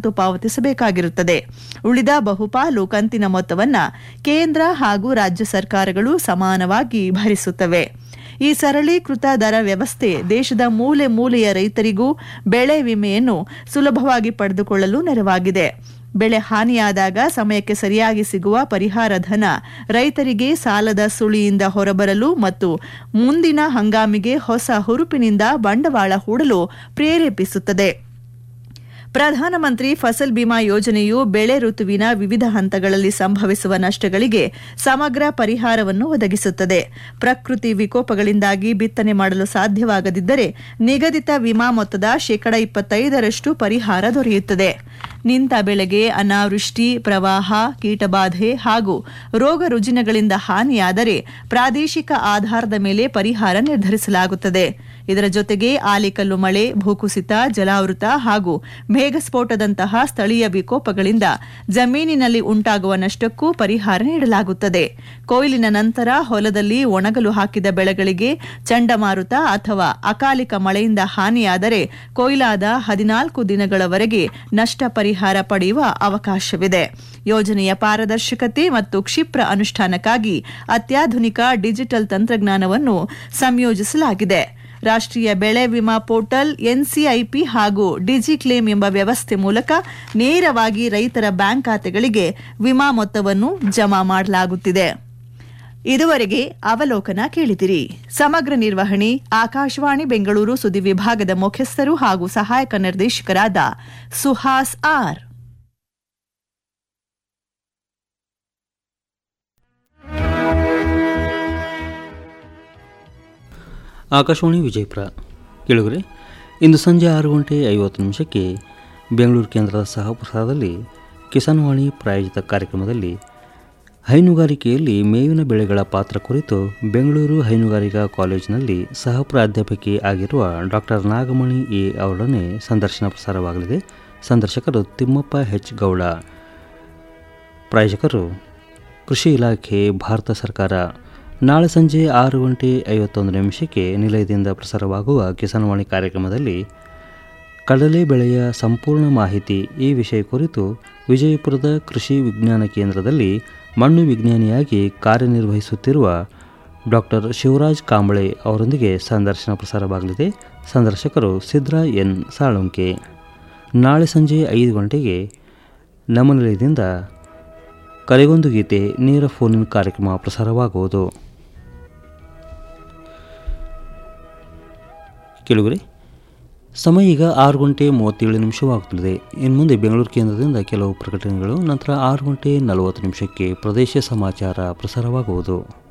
ಕಂತು ಪಾವತಿಸಬೇಕಾಗಿರುತ್ತದೆ ಉಳಿದ ಬಹುಪಾಲು ಕಂತಿನ ಮೊತ್ತವನ್ನ ಕೇಂದ್ರ ಹಾಗೂ ರಾಜ್ಯ ಸರ್ಕಾರಗಳು ಸಮಾನವಾಗಿ ಭರಿಸುತ್ತವೆ ಈ ಸರಳೀಕೃತ ದರ ವ್ಯವಸ್ಥೆ ದೇಶದ ಮೂಲೆ ಮೂಲೆಯ ರೈತರಿಗೂ ಬೆಳೆ ವಿಮೆಯನ್ನು ಸುಲಭವಾಗಿ ಪಡೆದುಕೊಳ್ಳಲು ನೆರವಾಗಿದೆ ಬೆಳೆ ಹಾನಿಯಾದಾಗ ಸಮಯಕ್ಕೆ ಸರಿಯಾಗಿ ಸಿಗುವ ಪರಿಹಾರ ಧನ ರೈತರಿಗೆ ಸಾಲದ ಸುಳಿಯಿಂದ ಹೊರಬರಲು ಮತ್ತು ಮುಂದಿನ ಹಂಗಾಮಿಗೆ ಹೊಸ ಹುರುಪಿನಿಂದ ಬಂಡವಾಳ ಹೂಡಲು ಪ್ರೇರೇಪಿಸುತ್ತದೆ ಪ್ರಧಾನಮಂತ್ರಿ ಫಸಲ್ ಬಿಮಾ ಯೋಜನೆಯು ಬೆಳೆ ಋತುವಿನ ವಿವಿಧ ಹಂತಗಳಲ್ಲಿ ಸಂಭವಿಸುವ ನಷ್ಟಗಳಿಗೆ ಸಮಗ್ರ ಪರಿಹಾರವನ್ನು ಒದಗಿಸುತ್ತದೆ ಪ್ರಕೃತಿ ವಿಕೋಪಗಳಿಂದಾಗಿ ಬಿತ್ತನೆ ಮಾಡಲು ಸಾಧ್ಯವಾಗದಿದ್ದರೆ ನಿಗದಿತ ವಿಮಾ ಮೊತ್ತದ ಶೇಕಡ ಇಪ್ಪತ್ತೈದರಷ್ಟು ಪರಿಹಾರ ದೊರೆಯುತ್ತದೆ ನಿಂತ ಬೆಳೆಗೆ ಅನಾವೃಷ್ಟಿ ಪ್ರವಾಹ ಕೀಟಬಾಧೆ ಹಾಗೂ ರೋಗ ರುಜಿನಗಳಿಂದ ಹಾನಿಯಾದರೆ ಪ್ರಾದೇಶಿಕ ಆಧಾರದ ಮೇಲೆ ಪರಿಹಾರ ನಿರ್ಧರಿಸಲಾಗುತ್ತದೆ ಇದರ ಜೊತೆಗೆ ಆಲಿಕಲ್ಲು ಮಳೆ ಭೂಕುಸಿತ ಜಲಾವೃತ ಹಾಗೂ ಮೇಘಸ್ಫೋಟದಂತಹ ಸ್ಥಳೀಯ ವಿಕೋಪಗಳಿಂದ ಜಮೀನಿನಲ್ಲಿ ಉಂಟಾಗುವ ನಷ್ಟಕ್ಕೂ ಪರಿಹಾರ ನೀಡಲಾಗುತ್ತದೆ ಕೊಯ್ಲಿನ ನಂತರ ಹೊಲದಲ್ಲಿ ಒಣಗಲು ಹಾಕಿದ ಬೆಳೆಗಳಿಗೆ ಚಂಡಮಾರುತ ಅಥವಾ ಅಕಾಲಿಕ ಮಳೆಯಿಂದ ಹಾನಿಯಾದರೆ ಕೊಯ್ಲಾದ ಹದಿನಾಲ್ಕು ದಿನಗಳವರೆಗೆ ನಷ್ಟ ಪರಿಹಾರ ಪಡೆಯುವ ಅವಕಾಶವಿದೆ ಯೋಜನೆಯ ಪಾರದರ್ಶಕತೆ ಮತ್ತು ಕ್ಷಿಪ್ರ ಅನುಷ್ಠಾನಕ್ಕಾಗಿ ಅತ್ಯಾಧುನಿಕ ಡಿಜಿಟಲ್ ತಂತ್ರಜ್ಞಾನವನ್ನು ಸಂಯೋಜಿಸಲಾಗಿದೆ ರಾಷ್ಟ್ರೀಯ ಬೆಳೆ ವಿಮಾ ಪೋರ್ಟಲ್ ಎನ್ಸಿಐಪಿ ಹಾಗೂ ಡಿಜಿಕ್ಲೇಮ್ ಎಂಬ ವ್ಯವಸ್ಥೆ ಮೂಲಕ ನೇರವಾಗಿ ರೈತರ ಬ್ಯಾಂಕ್ ಖಾತೆಗಳಿಗೆ ವಿಮಾ ಮೊತ್ತವನ್ನು ಜಮಾ ಮಾಡಲಾಗುತ್ತಿದೆ ಇದುವರೆಗೆ ಅವಲೋಕನ ಕೇಳಿದಿರಿ ಸಮಗ್ರ ನಿರ್ವಹಣೆ ಆಕಾಶವಾಣಿ ಬೆಂಗಳೂರು ಸುದ್ದಿ ವಿಭಾಗದ ಮುಖ್ಯಸ್ಥರು ಹಾಗೂ ಸಹಾಯಕ ನಿರ್ದೇಶಕರಾದ ಸುಹಾಸ್ ಆರ್ ಆಕಾಶವಾಣಿ ವಿಜಯಪುರ ಕೇಳುಗರೆ ಇಂದು ಸಂಜೆ ಆರು ಗಂಟೆ ಐವತ್ತು ನಿಮಿಷಕ್ಕೆ ಬೆಂಗಳೂರು ಕೇಂದ್ರದ ಸಹಪ್ರಸಾರದಲ್ಲಿ ಕಿಸಾನ್ವಾಣಿ ಪ್ರಾಯೋಜಿತ ಕಾರ್ಯಕ್ರಮದಲ್ಲಿ ಹೈನುಗಾರಿಕೆಯಲ್ಲಿ ಮೇವಿನ ಬೆಳೆಗಳ ಪಾತ್ರ ಕುರಿತು ಬೆಂಗಳೂರು ಹೈನುಗಾರಿಕಾ ಕಾಲೇಜಿನಲ್ಲಿ ಸಹ ಪ್ರಾಧ್ಯಾಪಕಿ ಆಗಿರುವ ಡಾಕ್ಟರ್ ನಾಗಮಣಿ ಎ ಅವರೊಡನೆ ಸಂದರ್ಶನ ಪ್ರಸಾರವಾಗಲಿದೆ ಸಂದರ್ಶಕರು ತಿಮ್ಮಪ್ಪ ಹೆಚ್ ಗೌಡ ಪ್ರಾಯೋಜಕರು ಕೃಷಿ ಇಲಾಖೆ ಭಾರತ ಸರ್ಕಾರ ನಾಳೆ ಸಂಜೆ ಆರು ಗಂಟೆ ಐವತ್ತೊಂದು ನಿಮಿಷಕ್ಕೆ ನಿಲಯದಿಂದ ಪ್ರಸಾರವಾಗುವ ಕಿಸಾನ್ವಾಣಿ ಕಾರ್ಯಕ್ರಮದಲ್ಲಿ ಕಡಲೆ ಬೆಳೆಯ ಸಂಪೂರ್ಣ ಮಾಹಿತಿ ಈ ವಿಷಯ ಕುರಿತು ವಿಜಯಪುರದ ಕೃಷಿ ವಿಜ್ಞಾನ ಕೇಂದ್ರದಲ್ಲಿ ಮಣ್ಣು ವಿಜ್ಞಾನಿಯಾಗಿ ಕಾರ್ಯನಿರ್ವಹಿಸುತ್ತಿರುವ ಡಾಕ್ಟರ್ ಶಿವರಾಜ್ ಕಾಂಬಳೆ ಅವರೊಂದಿಗೆ ಸಂದರ್ಶನ ಪ್ರಸಾರವಾಗಲಿದೆ ಸಂದರ್ಶಕರು ಸಿದ್ರಾ ಎನ್ ಸಾಳುಂಕೆ ನಾಳೆ ಸಂಜೆ ಐದು ಗಂಟೆಗೆ ನಮ್ಮ ನಿಲಯದಿಂದ ಕರೆಗೊಂದು ಗೀತೆ ನೇರ ಫೋನಿನ ಕಾರ್ಯಕ್ರಮ ಪ್ರಸಾರವಾಗುವುದು ಕೇಳುಗರೆ ಸಮಯ ಈಗ ಆರು ಗಂಟೆ ಮೂವತ್ತೇಳು ನಿಮಿಷವಾಗುತ್ತದೆ ಇನ್ನು ಮುಂದೆ ಬೆಂಗಳೂರು ಕೇಂದ್ರದಿಂದ ಕೆಲವು ಪ್ರಕಟಣೆಗಳು ನಂತರ ಆರು ಗಂಟೆ ನಲವತ್ತು ನಿಮಿಷಕ್ಕೆ ಪ್ರದೇಶ ಸಮಾಚಾರ ಪ್ರಸಾರವಾಗುವುದು